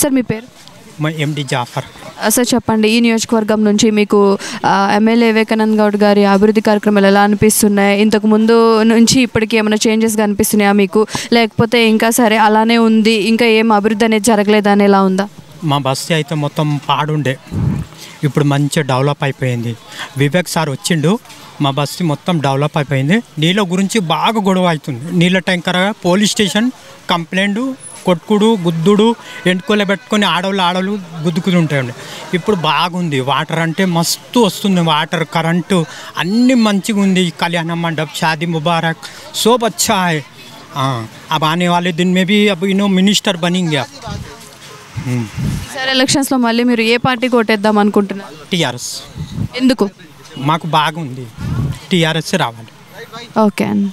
Sir మీ పేరు మా ఎండి జాఫర్ ఆ, సార్ చెప్పండి ఈ నియోజకవర్గం నుంచి మీకు ఆ, ఎమ్మెల్యే వివేకానంద్ గౌడ్ గారి అభివృద్ధి కార్యక్రమాలు ఎలా అనిపిస్తున్నాయి ఇంతకు ముందు నుంచి ఇప్పటికి ఏమైనా చేంజెస్ కనిపిస్తున్నాయా మీకు లేకపోతే ఇంకా సరే అలానే ఉంది ఇంకా ఏం అభివృద్ధి అనేది జరగలేదని ఎలా ఉందా మా బస్సు అయితే మొత్తం పాడుండే ఇప్పుడు మంచిగా డెవలప్ అయిపోయింది వివేక్ సార్ వచ్చిండు మా బస్సు మొత్తం డెవలప్ అయిపోయింది నీళ్ళ గురించి బాగా గొడవ అవుతుంది నీళ్ళ ట్యాంకర్ పోలీస్ స్టేషన్ కంప్లైంట్ కొట్టుకుడు గుద్దుడు ఎంటుకోలే పెట్టుకొని ఆడవాళ్ళు ఆడవాళ్ళు గుద్దుకుని ఉంటాయండి ఇప్పుడు బాగుంది వాటర్ అంటే మస్తు వస్తుంది వాటర్ కరెంటు అన్నీ మంచిగా ఉంది కళ్యాణ మండప్ షాదీ ముబారక్ సోబ్ అచ్చా है हाँ अब आने वाले दिन में भी अब इन्हों मिनिस्टर बनेंगे अब సార్ ఎలక్షన్స్లో మళ్ళీ మీరు ఏ పార్టీకి ఓటేద్దాం అనుకుంటున్నారు టీఆర్ఎస్ ఎందుకు మాకు బాగుంది టీఆర్ఎస్ రావాలి ఓకే అండి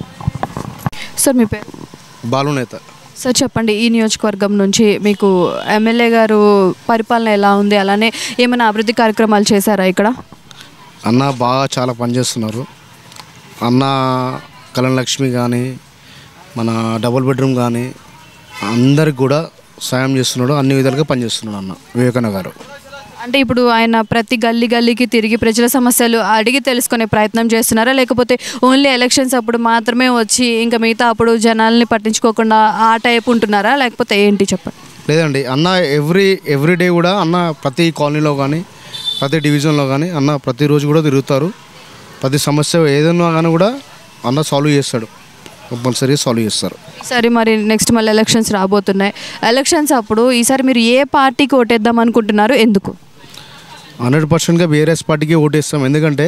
సార్ మీ పేరు బాలునేత సార్ చెప్పండి ఈ నియోజకవర్గం నుంచి మీకు ఎమ్మెల్యే గారు పరిపాలన ఎలా ఉంది అలానే ఏమైనా అభివృద్ధి కార్యక్రమాలు చేశారా ఇక్కడ అన్న బాగా చాలా పనిచేస్తున్నారు అన్న కళ్యాణ లక్ష్మి కానీ మన డబుల్ బెడ్రూమ్ కానీ అందరికి కూడా సాయం చేస్తున్నాడు అన్ని విధాలుగా పనిచేస్తున్నాడు అన్న వివేకానంద గారు అంటే ఇప్పుడు ఆయన ప్రతి గల్లీ గల్లీకి తిరిగి ప్రజల సమస్యలు అడిగి తెలుసుకునే ప్రయత్నం చేస్తున్నారా లేకపోతే ఓన్లీ ఎలక్షన్స్ అప్పుడు మాత్రమే వచ్చి ఇంకా మిగతా అప్పుడు జనాల్ని పట్టించుకోకుండా ఆ టైప్ ఉంటున్నారా లేకపోతే ఏంటి చెప్పండి లేదండి అన్న ఎవ్రీ ఎవ్రీ డే కూడా అన్న ప్రతి కాలనీలో కానీ ప్రతి డివిజన్లో కానీ అన్న ప్రతిరోజు కూడా తిరుగుతారు ప్రతి సమస్య ఏదైనా కానీ కూడా అన్న సాల్వ్ చేస్తాడు కంపల్సరీ సాల్వ్ చేస్తారు సరే మరి నెక్స్ట్ మళ్ళీ ఎలక్షన్స్ రాబోతున్నాయి ఎలక్షన్స్ అప్పుడు ఈసారి మీరు ఏ పార్టీకి ఓటేద్దాం అనుకుంటున్నారు ఎందుకు హండ్రెడ్ పర్సెంట్గా బీఆర్ఎస్ పార్టీకి ఓటేస్తాం ఎందుకంటే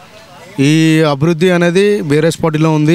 ఈ అభివృద్ధి అనేది బీఆర్ఎస్ పార్టీలో ఉంది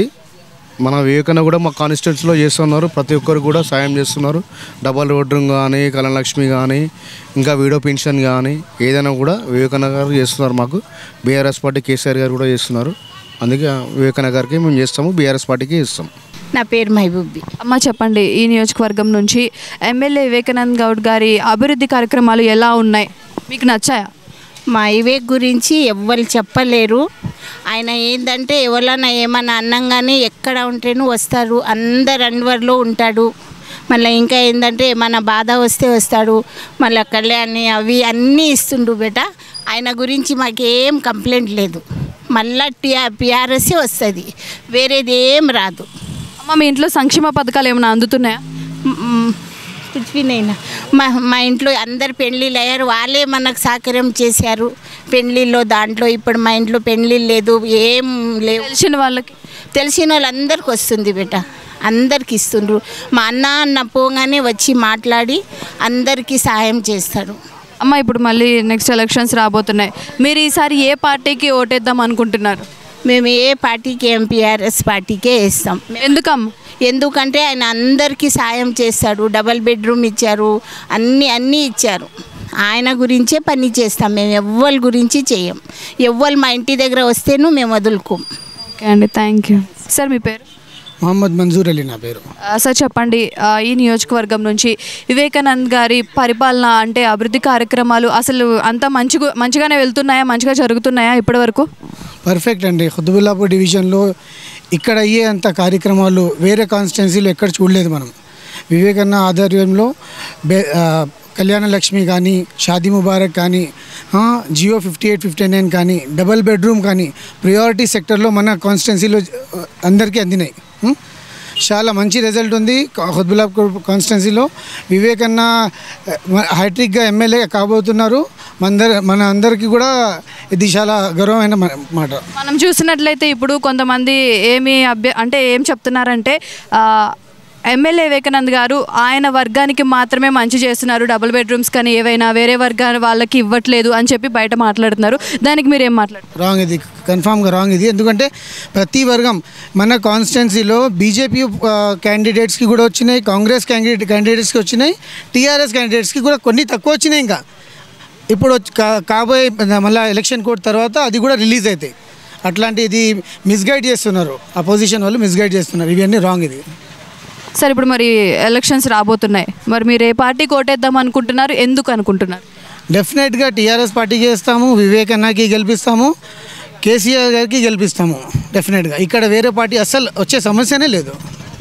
మన వివేకన్న కూడా మా కాన్స్టిట్యూన్సీలో చేస్తున్నారు ప్రతి ఒక్కరు కూడా సాయం చేస్తున్నారు డబల్ బెడ్రూమ్ కానీ కళ్యాణ లక్ష్మి కానీ ఇంకా వీడో పెన్షన్ కానీ ఏదైనా కూడా వివేకన్న గారు చేస్తున్నారు మాకు బీఆర్ఎస్ పార్టీ కేసీఆర్ గారు కూడా చేస్తున్నారు అందుకే వివేకన్న గారికి మేము చేస్తాము బీఆర్ఎస్ పార్టీకి ఇస్తాం నా పేరు మహబూబి అమ్మ చెప్పండి ఈ నియోజకవర్గం నుంచి ఎమ్మెల్యే వివేకానంద్ గౌడ్ గారి అభివృద్ధి కార్యక్రమాలు ఎలా ఉన్నాయి మీకు నచ్చాయా మా వివేక్ గురించి ఎవ్వరు చెప్పలేరు ఆయన ఏంటంటే ఎవరన్నా ఏమన్నా అన్నంగానే ఎక్కడ ఉంటేనూ వస్తారు అందరు అన్వర్లో ఉంటాడు మళ్ళీ ఇంకా ఏంటంటే ఏమన్నా బాధ వస్తే వస్తాడు మళ్ళీ కళ్యాణి అవి అన్నీ ఇస్తుండు బేట ఆయన గురించి మాకేం కంప్లైంట్ లేదు మళ్ళా టీఆర్ పిఆర్ఎస్ఏ వస్తుంది వేరేది ఏం రాదు అమ్మ మీ ఇంట్లో సంక్షేమ పథకాలు ఏమైనా అందుతున్నాయా మ్మ్. కుచ్ భీ నైనా మా మా ఇంట్లో అందరు పెళ్ళిళ్ళు అయ్యారు వాళ్ళే మనకు సహకారం చేశారు పెళ్ళిళ్ళు దాంట్లో ఇప్పుడు మా ఇంట్లో పెళ్ళిళ్ళు లేదు ఏం లేవు తెలిసిన వాళ్ళకి తెలిసిన వాళ్ళందరికి వస్తుంది బేట అందరికి ఇస్తుండ్రు మా అన్న అన్న పోగానే వచ్చి మాట్లాడి అందరికీ సహాయం చేస్తాడు అమ్మ ఇప్పుడు మళ్ళీ నెక్స్ట్ ఎలక్షన్స్ రాబోతున్నాయి మీరు ఈసారి ఏ పార్టీకి ఓటేద్దాం అనుకుంటున్నారు మేము ఏ పార్టీకి ఎంపీఆర్ఎస్ పార్టీకే వేస్తాం ఎందుకమ్మ ఎందుకంటే ఆయన అందరికీ సాయం చేస్తాడు డబల్ బెడ్రూమ్ ఇచ్చారు అన్నీ అన్నీ ఇచ్చారు ఆయన గురించే పని చేస్తాం మేము ఎవ్వరి గురించి చేయం ఎవ్వరు మా ఇంటి దగ్గర వస్తేనూ మేము వదులుకోం ఓకే అండి థ్యాంక్ యూ సార్ మీ పేరు మొహమ్మద్ మంజూర్ అలీ నా పేరు ఆ, సార్ చెప్పండి ఆ, ఈ నియోజకవర్గం నుంచి వివేకానంద్ గారి పరిపాలన అంటే అభివృద్ధి కార్యక్రమాలు అసలు అంతా మంచిగా మంచిగానే వెళ్తున్నాయా మంచిగా జరుగుతున్నాయా ఇప్పటివరకు పర్ఫెక్ట్ అండి ఖుద్బుల్లాపూర్ డివిజన్లో ఇక్కడ అయ్యే అంత కార్యక్రమాలు వేరే కాన్స్టిట్యున్సీలో ఎక్కడ చూడలేదు మనం వివేకన్న ఆధ్వర్యంలో బే ఆ, కళ్యాణ లక్ష్మి కానీ షాదీ ముబారక్ కానీ ఆ, G O fifty eight fifty nine కానీ డబల్ బెడ్రూమ్ కానీ ప్రియారిటీ సెక్టర్లో మన కాన్స్టిట్యున్సీలో ఆ, అందరికీ అందినాయి ఉం? చాలా మంచి రిజల్ట్ ఉంది హుద్బుల్లాపూర్ కాన్స్టిట్యున్సీలో వివేకన్న హైట్రిక్గా ఎమ్మెల్యే కాబోతున్నారు మందర మన అందరికీ కూడా ఇది చాలా గౌరవమైన మ- మాట మనం చూసినట్లయితే ఇప్పుడు కొంతమంది ఏమి అభ్య అంటే ఏం చెప్తున్నారంటే ఆ, ఎమ్మెల్యే వివేకానంద్ గారు ఆయన వర్గానికి మాత్రమే మంచి చేస్తున్నారు డబుల్ బెడ్రూమ్స్ కానీ ఏవైనా వేరే వర్గాల వాళ్ళకి ఇవ్వట్లేదు అని చెప్పి బయట మాట్లాడుతున్నారు దానికి మీరు ఏం మాట్లాడుతున్నారు రాంగ్ ఇది కన్ఫామ్గా రాంగ్ ఇది ఎందుకంటే ప్రతి వర్గం మన కాన్స్టిట్యున్సీలో బీజేపీ క్యాండిడేట్స్కి కూడా వచ్చినాయి కాంగ్రెస్ క్యాండిడేట్ క్యాండిడేట్స్కి వచ్చినాయి టీఆర్ఎస్ క్యాండిడేట్స్కి కూడా కొన్ని తక్కువ వచ్చినాయి ఇంకా ఇప్పుడు వచ్చి- కా- కాబోయే మళ్ళీ ఎలక్షన్ కోడ్ తర్వాత అది కూడా రిలీజ్ అవుతాయి అట్లాంటి ఇది మిస్గైడ్ చేస్తున్నారు అపోజిషన్ వాళ్ళు మిస్గైడ్ చేస్తున్నారు ఇవన్నీ రాంగ్ ఇది సార్ ఇప్పుడు మరి ఎలక్షన్స్ రాబోతున్నాయి మరి మీరు ఏ పార్టీకి ఓటేద్దాం అనుకుంటున్నారు ఎందుకు అనుకుంటున్నారు డెఫినెట్గా టీఆర్ఎస్ పార్టీకి వేస్తాము వివేకన్నకి గెలిపిస్తాము కేసీఆర్ గారికి గెలిపిస్తాము డెఫినెట్గా ఇక్కడ వేరే పార్టీ అస్సలు వచ్చే సమస్యనే లేదు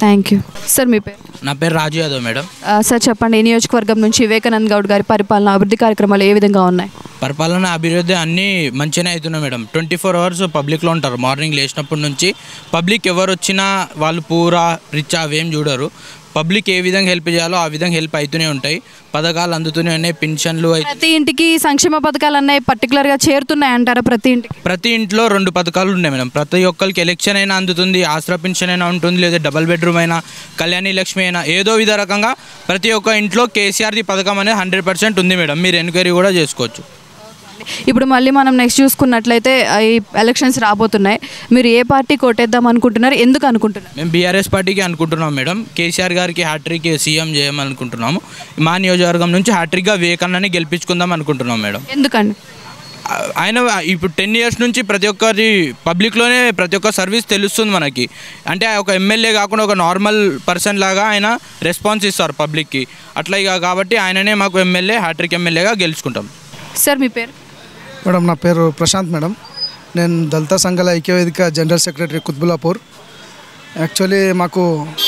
థ్యాంక్ యూ సార్ మీ పేరు నా పేరు రాజు యాదవ్ మేడం ఆ, సార్ చెప్పండి ఈ నియోజకవర్గం నుంచి వివేకానంద్ గౌడ్ గారి పరిపాలన అభివృద్ధి కార్యక్రమాలు ఏ విధంగా ఉన్నాయి పరిపాలన అభివృద్ధి అన్నీ మంచిగానే అవుతున్నాయి మేడం ట్వంటీ ఫోర్ అవర్స్ పబ్లిక్లో ఉంటారు మార్నింగ్ లేచినప్పటి నుంచి పబ్లిక్ ఎవరు వచ్చినా వాళ్ళు పూరా రిచ్ అవేం చూడరు పబ్లిక్ ఏ విధంగా హెల్ప్ చేయాలో ఆ విధంగా హెల్ప్ అవుతూనే ఉంటాయి పథకాలు అందుతూనే ఉన్నాయి పెన్షన్లు అయి- ప్రతి ఇంటికి సంక్షేమ పథకాలు అన్నాయి పర్టికులర్గా చేరుతున్నాయి అంటారా ప్రతి ఇంటికి ప్రతి ఇంట్లో రెండు పథకాలు ఉన్నాయి మేడం ప్రతి ఒక్కరికి ఎలక్షన్ అయినా అందుతుంది ఆసరా పెన్షన్ అయినా ఉంటుంది లేదా డబల్ బెడ్రూమ్ అయినా కళ్యాణి లక్ష్మి అయినా ఏదో విధ రకంగా ప్రతి ఒక్క ఇంట్లో కేసీఆర్ది పథకం అనేది హండ్రెడ్ పర్సెంట్ ఉంది మేడం మీరు ఎంక్వైరీ కూడా చేసుకోవచ్చు ఇప్పుడు మళ్ళీ మనం నెక్స్ట్ చూసుకున్నట్లయితే ఆ, ఈ ఎలక్షన్స్ రాబోతున్నాయి మీరు ఏ పార్టీ కొట్టేద్దాం అనుకుంటున్నారు ఎందుకు అనుకుంటున్నారు మేము బీఆర్ఎస్ పార్టీకి అనుకుంటున్నాం మేడం కేసీఆర్ గారికి హ్యాట్రిక్ సీఎం చేయమనుకుంటున్నాము మా నియోజకవర్గం నుంచి హ్యాట్రిక్గా వివేకాన్ని గెలిపించుకుందాం అనుకుంటున్నాం మేడం ఎందుకండి ఆ- ఆయన ఇప్పుడు టెన్ ఇయర్స్ నుంచి ప్రతి ఒక్కరి పబ్లిక్లోనే ప్రతి ఒక్క సర్వీస్ తెలుస్తుంది మనకి అంటే ఒక ఎమ్మెల్యే కాకుండా ఒక నార్మల్ పర్సన్ లాగా ఆయన రెస్పాన్స్ ఇస్తారు పబ్లిక్కి అట్లా ఇక కాబట్టి ఆయననే మాకు ఎమ్మెల్యే హ్యాట్రిక్ ఎమ్మెల్యేగా గెలుచుకుంటాం సార్ మీ పేరు మేడం నా పేరు ప్రశాంత్ మేడం నేను దళిత సంఘాల ఐక్యవేదిక జనరల్ సెక్రటరీ కుత్బులాపూర్ యాక్చువల్లీ మాకు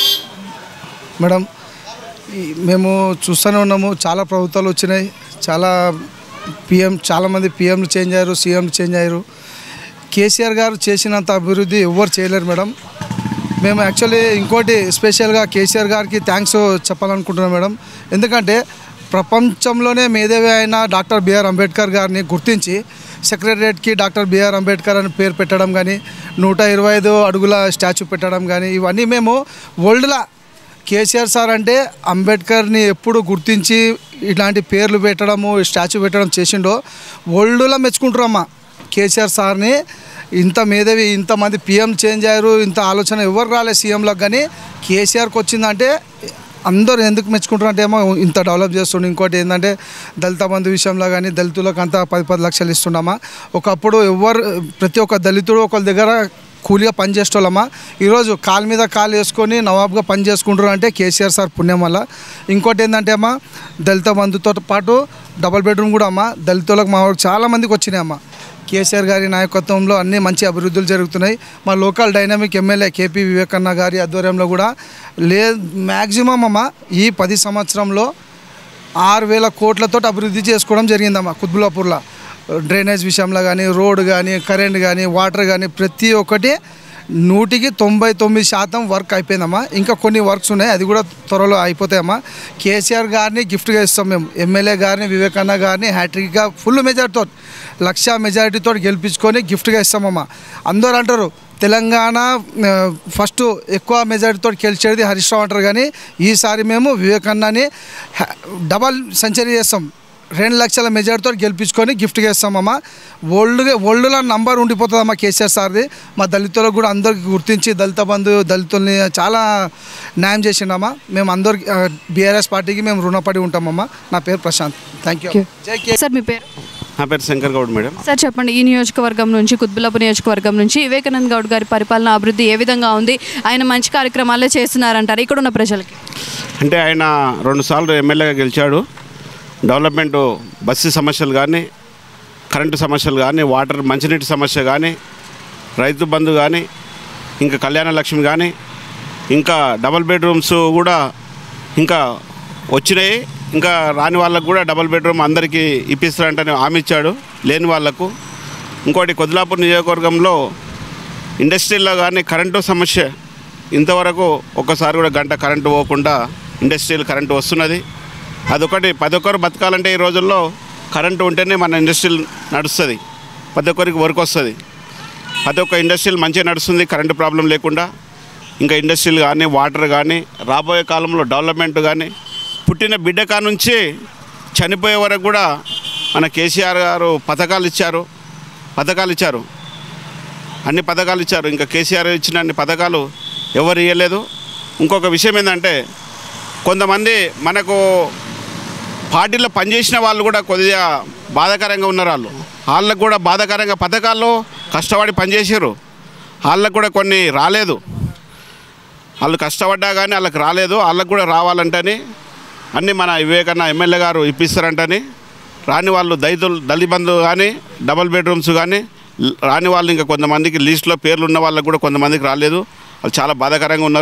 మేడం ఈ- మేము చూస్తూనే ఉన్నాము చాలా ప్రభుత్వాలు వచ్చినాయి చాలా పిఎం చాలామంది పిఎంలు చేంజ్ అయ్యారు సీఎంలు చేంజ్ అయ్యారు కేసీఆర్ గారు చేసినంత అభివృద్ధి ఎవ్వరు చేయలేరు మేడం మేము యాక్చువల్లీ ఇంకోటి స్పెషల్గా కేసీఆర్ గారికి థ్యాంక్స్ చెప్పాలనుకుంటున్నాం మేడం ఎందుకంటే ప్రపంచంలోనే మేధావి అయిన డాక్టర్ బిఆర్ అంబేద్కర్ గారిని గుర్తించి సెక్రటరియట్కి డాక్టర్ బిఆర్ అంబేద్కర్ అని పేరు పెట్టడం కానీ నూట ఇరవై ఐదు అడుగుల స్టాచ్యూ పెట్టడం కానీ ఇవన్నీ మేము వరల్డ్లో కేసీఆర్ సార్ అంటే అంబేద్కర్ని ఎప్పుడు గుర్తించి ఇలాంటి పేర్లు పెట్టడము స్టాచ్యూ పెట్టడం చేసిండో వరల్డ్లో మెచ్చుకుంటారమ్మా కేసీఆర్ సార్ని ఇంత మేధావి ఇంతమంది పిఎం చేంజ్ అయ్యారు ఇంత ఆలోచన ఎవరు రాలేదు సీఎంలకు కానీ కేసీఆర్కి వచ్చిందంటే అందరూ ఎందుకు మెచ్చుకుంటారు అంటే ఏమో ఇంత డెవలప్ చేస్తుండే ఇంకోటి ఏంటంటే దళిత బంధు విషయంలో కానీ దళితులకు అంతా పది పది లక్షలు ఇస్తున్నామా ఒకప్పుడు ఎవరు ప్రతి ఒక్క దళితుడు ఒకరి దగ్గర కూలిగా పని చేసేటోళ్ళమ్మా ఈరోజు కాలు మీద కాలు వేసుకొని నవాబ్గా పని చేసుకుంటారు అంటే కేసీఆర్ సార్ పుణ్యం వల్ల ఇంకోటి ఏంటంటే అమ్మా దళిత బంధుతో పాటు డబల్ బెడ్రూమ్ కూడా అమ్మా దళితులకు మా వాళ్ళకి చాలా మందికి వచ్చినాయి అమ్మా కేసీఆర్ గారి నాయకత్వంలో అన్ని మంచి అభివృద్ధులు జరుగుతున్నాయి మా లోకల్ డైనామిక్ ఎమ్మెల్యే కేపీ వివేకన్న గారి ఆధ్వర్యంలో కూడా లే మ్యాక్సిమం అమ్మ ఈ పది సంవత్సరంలో ఆరు వేల కోట్లతో అభివృద్ధి చేసుకోవడం జరిగిందమ్మా కుత్బులాపూర్లో డ్రైనేజ్ విషయంలో కానీ రోడ్ కానీ కరెంట్ కానీ వాటర్ కానీ ప్రతి ఒక్కటి నూటికి తొంభై తొమ్మిది శాతం వర్క్ అయిపోయిందమ్మా ఇంకా కొన్ని వర్క్స్ ఉన్నాయి అది కూడా త్వరలో అయిపోతాయమ్మా కేసీఆర్ గారిని గిఫ్ట్గా ఇస్తాం మేము ఎమ్మెల్యే గారిని వివేకన్న గారిని హ్యాట్రిక్గా ఫుల్ మెజార్టీతో లక్ష మెజారిటీతో గెలిపించుకొని గిఫ్ట్గా ఇస్తామమ్మా అందరూ అంటారు తెలంగాణ ఆ, ఫస్ట్ ఎక్కువ మెజారిటీతో గెలిచేది హరీష్ రావు అంటారు కానీ ఈసారి మేము వివేకన్నని హ్యా- డబల్ సెంచరీ చేస్తాం రెండు లక్షల మెజార్టీతో గెలిపించుకొని గిఫ్ట్గా ఇస్తామమ్మా ఓల్డ్ ఓల్డ్లో నంబర్ ఉండిపోతుందమ్మా కేసీఆర్ సార్ది మా దళితులకు కూడా అందరికి గుర్తించి దళిత బంధు దళితుల్ని చాలా న్యాయం చేసిండమ్మా మేము అందరికి బీఆర్ఎస్ పార్టీకి మేము రుణపడి ఉంటామమ్మా నా పేరు ప్రశాంత్ థ్యాంక్ యూ జై కే సార్ మీ పేరు నా పేరు శంకర్ గౌడ్ మేడం సార్ చెప్పండి ఈ నియోజకవర్గం నుంచి కుత్బులాపు నియోజకవర్గం నుంచి వివేకానంద్ గౌడ్ గారి పరిపాలన అభివృద్ధి ఏ విధంగా ఉంది ఆయన మంచి కార్యక్రమాలే చేస్తున్నారంటారు ఇక్కడ ఉన్న ప్రజలకి అంటే ఆయన రెండుసార్లు ఎమ్మెల్యేగా గెలిచాడు డెవలప్మెంట్ బస్సు సమస్యలు కానీ కరెంటు సమస్యలు కానీ వాటర్ మంచినీటి సమస్య కానీ రైతు బంధు కానీ ఇంకా కళ్యాణ లక్ష్మి కానీ ఇంకా డబల్ బెడ్రూమ్స్ కూడా ఇంకా వచ్చినాయి ఇంకా రాని వాళ్ళకు కూడా డబల్ బెడ్రూమ్ అందరికీ ఇప్పిస్తారంటని హామీ ఇచ్చాడు లేని వాళ్లకు ఇంకోటి కొద్దిలాపూర్ నియోజకవర్గంలో ఇండస్ట్రీల్లో కానీ కరెంటు సమస్య ఇంతవరకు ఒక్కసారి కూడా గంట కరెంటు పోకుండా ఇండస్ట్రియల్ కరెంటు వస్తున్నది అదొకటి ప్రతి ఒక్కరు బతకాలంటే ఈ రోజుల్లో కరెంటు ఉంటేనే మన ఇండస్ట్రియల్ నడుస్తుంది ప్రతి ఒక్కరికి వర్క్ వస్తుంది ప్రతి ఒక్క ఇండస్ట్రియల్ మంచిగా నడుస్తుంది కరెంటు ప్రాబ్లం లేకుండా ఇంకా ఇండస్ట్రియల్ కానీ వాటర్ కానీ రాబోయే కాలంలో డెవలప్మెంట్ కానీ పుట్టిన బిడ్డ కా నుంచి చనిపోయే వరకు కూడా మన కేసీఆర్ గారు పథకాలు ఇచ్చారు పథకాలు ఇచ్చారు అన్ని పథకాలు ఇచ్చారు ఇంకా కేసీఆర్ ఇచ్చిన అన్ని పథకాలు ఎవరు ఇవ్వలేదు ఇంకొక విషయం ఏంటంటే కొంతమంది మనకు పార్టీలో పనిచేసిన వాళ్ళు కూడా కొద్దిగా బాధాకరంగా ఉన్నారు వాళ్ళు వాళ్ళకు కూడా బాధాకరంగా పథకాల్లో కష్టపడి పనిచేసారు వాళ్ళకు కూడా కొన్ని రాలేదు వాళ్ళు కష్టపడ్డా కానీ వాళ్ళకి రాలేదు వాళ్ళకు కూడా రావాలంటని అన్నీ మన వివేకన్న ఎమ్మెల్యే గారు ఇప్పిస్తారంటని రాని వాళ్ళు దళితులు దళిత బంధు కానీ డబల్ బెడ్రూమ్స్ కానీ రాని వాళ్ళు ఇంకా కొంతమందికి లిస్ట్లో పేర్లు ఉన్న వాళ్ళకు కూడా కొంతమందికి రాలేదు వాళ్ళు చాలా బాధాకరంగా ఉన్నారు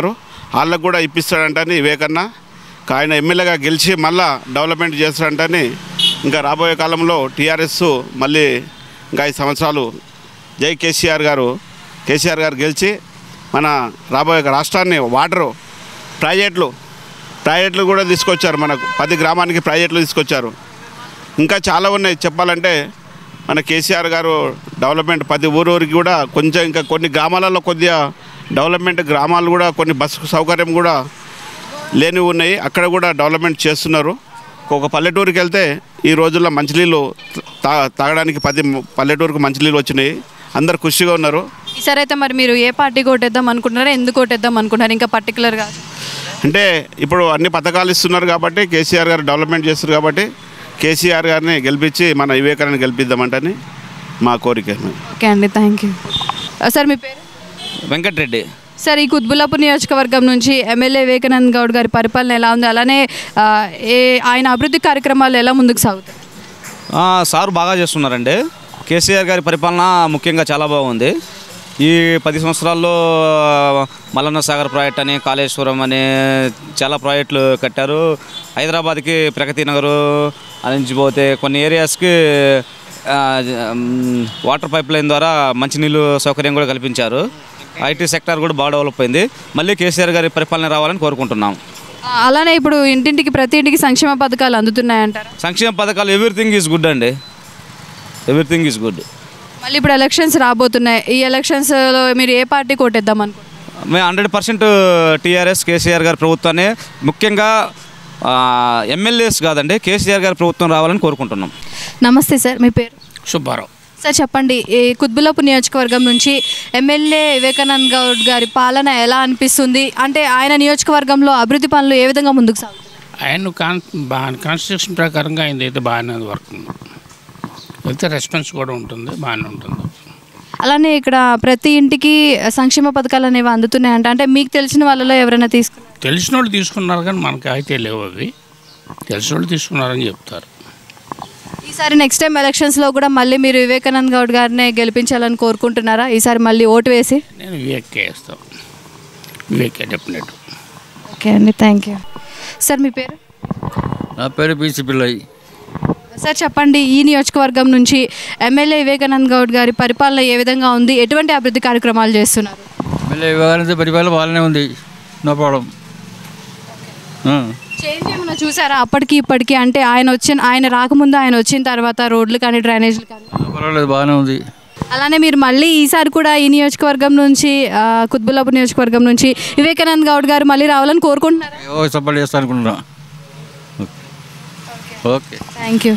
వాళ్ళకు కూడా ఇప్పిస్తాడంటని వివేకన్న ఇంకా ఆయన ఎమ్మెల్యేగా గెలిచి మళ్ళా డెవలప్మెంట్ చేస్తాడంటని ఇంకా రాబోయే కాలంలో టీఆర్ఎస్ మళ్ళీ ఇంకా ఐదు సంవత్సరాలు జై కేసీఆర్ గారు కేసీఆర్ గారు గెలిచి మన రాబోయే రాష్ట్రాన్ని వాటరు ప్రాజెక్టులు ప్రాజెక్టులు కూడా తీసుకొచ్చారు మనకు పది గ్రామానికి ప్రాజెక్టులు తీసుకొచ్చారు ఇంకా చాలా ఉన్నాయి చెప్పాలంటే మన కేసీఆర్ గారు డెవలప్మెంట్ ప్రతి ఊరూరికి కూడా కొంచెం ఇంకా కొన్ని గ్రామాలలో కొద్దిగా డెవలప్మెంట్ గ్రామాలు కూడా కొన్ని బస్సు సౌకర్యం కూడా లేని ఉన్నాయి అక్కడ కూడా డెవలప్మెంట్ చేస్తున్నారు ఒక పల్లెటూరుకి వెళ్తే ఈ రోజుల్లో మంచినీళ్ళు తా తాగడానికి పది పల్లెటూరుకు మంచినీళ్ళు వచ్చినాయి అందరు ఖుషిగా ఉన్నారు ఈసారి అయితే మరి మీరు ఏ పార్టీకి ఓటేద్దాం అనుకుంటున్నారా ఎందుకు ఓటేద్దాం అనుకుంటున్నారు ఇంకా పర్టికులర్గా అంటే ఇప్పుడు అన్ని పథకాలు ఇస్తున్నారు కాబట్టి కేసీఆర్ గారు డెవలప్మెంట్ చేస్తున్నారు కాబట్టి కేసీఆర్ గారిని గెలిపించి మన వివేకాన్ని గెలిపిద్దామంటని మా కోరిక ఓకే అండి థ్యాంక్ యూ సార్ మీ పేరు వెంకటరెడ్డి సార్ ఈ కుత్బుల్లాపూర్ నియోజకవర్గం నుంచి ఎమ్మెల్యే వివేకానంద్ గౌడ్ గారి పరిపాలన ఎలా ఉంది అలానే ఆ, ఏ ఆయన అభివృద్ధి కార్యక్రమాలు ఎలా ముందుకు సాగుతాయి ఆ, సార్ బాగా చేస్తున్నారండి కేసీఆర్ గారి పరిపాలన ముఖ్యంగా చాలా బాగుంది ఈ పది సంవత్సరాల్లో మల్లన్న సాగర్ ప్రాజెక్ట్ అని కాళేశ్వరం అని చాలా ప్రాజెక్టులు కట్టారు హైదరాబాద్కి ప్రగతి నగరు నుంచి పోతే కొన్ని ఏరియాస్కి ఆ, మ్, వాటర్ పైప్ లైన్ ద్వారా మంచినీళ్ళు సౌకర్యం కూడా కల్పించారు ఐటీ సెక్టార్ కూడా బాగా డెవలప్ అయింది మళ్ళీ కేసీఆర్ గారి పరిపాలన రావాలని కోరుకుంటున్నాం ఆ, అలానే ఇప్పుడు ఇంటింటికి ప్రతి ఇంటికి సంక్షేమ పథకాలు అందుతున్నాయంటారు సంక్షేమ పథకాలు ఎవ్రీథింగ్ ఈజ్ గుడ్ అండి ఎవ్రీథింగ్ ఈజ్ గుడ్ మళ్ళీ ఇప్పుడు ఎలక్షన్స్ రాబోతున్నాయి ఈ ఎలక్షన్స్లో మీరు ఏ పార్టీ కొట్టేద్దాం అనుకుంటున్నారు మేము హండ్రెడ్ పర్సెంట్ టీఆర్ఎస్ కేసీఆర్ గారి ప్రభుత్వాన్ని ముఖ్యంగా ఎమ్మెల్యేస్ కాదండి కేసీఆర్ గారి ప్రభుత్వం రావాలని కోరుకుంటున్నాం నమస్తే సార్ మీ పేరు సుబ్బారావు సార్ చెప్పండి ఈ కుత్బుల్లాపూర్ నియోజకవర్గం నుంచి ఎమ్మెల్యే వివేకానంద్ గౌడ్ గారి పాలన ఎలా అనిపిస్తుంది అంటే ఆయన నియోజకవర్గంలో అభివృద్ధి పనులు ఏ విధంగా ముందుకు సాగుతాయి ఆయన కాన్ బాగా కాన్స్టిట్యూషన్ ప్రకారంగా ఆయన అయితే బాగానే వర్క్ ఉంది అయితే రెస్పాన్స్ కూడా ఉంటుంది బాగానే ఉంటుంది అలానే ఇక్కడ ప్రతి ఇంటికి సంక్షేమ పథకాలు అనేవి అందుతున్నాయంట అంటే మీకు తెలిసిన వాళ్ళలో ఎవరైనా తీసుకున్నారు తెలిసిన వాళ్ళు తీసుకున్నారు కానీ మనకి అయితే లేవు అవి తెలిసిన వాళ్ళు తీసుకున్నారని చెప్తారు ఈసారి నెక్స్ట్ టైం ఎలక్షన్స్లో కూడా మళ్ళీ మీరు వివేకానంద్ గౌడ్ గారినే గెలిపించాలని కోరుకుంటున్నారా ఈసారి మళ్ళీ ఓటు వేసి నేను వివేకే వేస్తాను వివేకే డెఫినెట్ ఓకే అండి థ్యాంక్ యూ సార్ మీ పేరు నా పేరు పీసీ పిల్లయ్య సార్ చెప్పండి ఈ నియోజకవర్గం నుంచి ఎమ్మెల్యే వివేకానంద్ గౌడ్ గారి పరిపాలన ఏ విధంగా ఉంది ఎటువంటి అభివృద్ధి కార్యక్రమాలు చేస్తున్నారు ఎమ్మెల్యే వివాహానికి పరిపాలన బాగానే ఉంది నో ప్రాబ్లం చేంజ్ ఏమైనా చూసారా అప్పటికి ఇప్పటికి అంటే ఆయన వచ్చిన ఆయన రాకముందు ఆయన వచ్చిన తర్వాత రోడ్లు కానీ డ్రైనేజీలు కానీ పర్వాలేదు బాగానే ఉంది అలానే మీరు మళ్ళీ ఈసారి కూడా ఈ నియోజకవర్గం నుంచి ఆ, కుత్బుల్లాపూర్ నియోజకవర్గం నుంచి వివేకానంద్ గౌడ్ గారు మళ్ళీ రావాలని కోరుకుంటున్నారా ఏవో సపోర్ట్ చేస్తా అనుకుంటున్నా ఓకే థ్యాంక్ యూ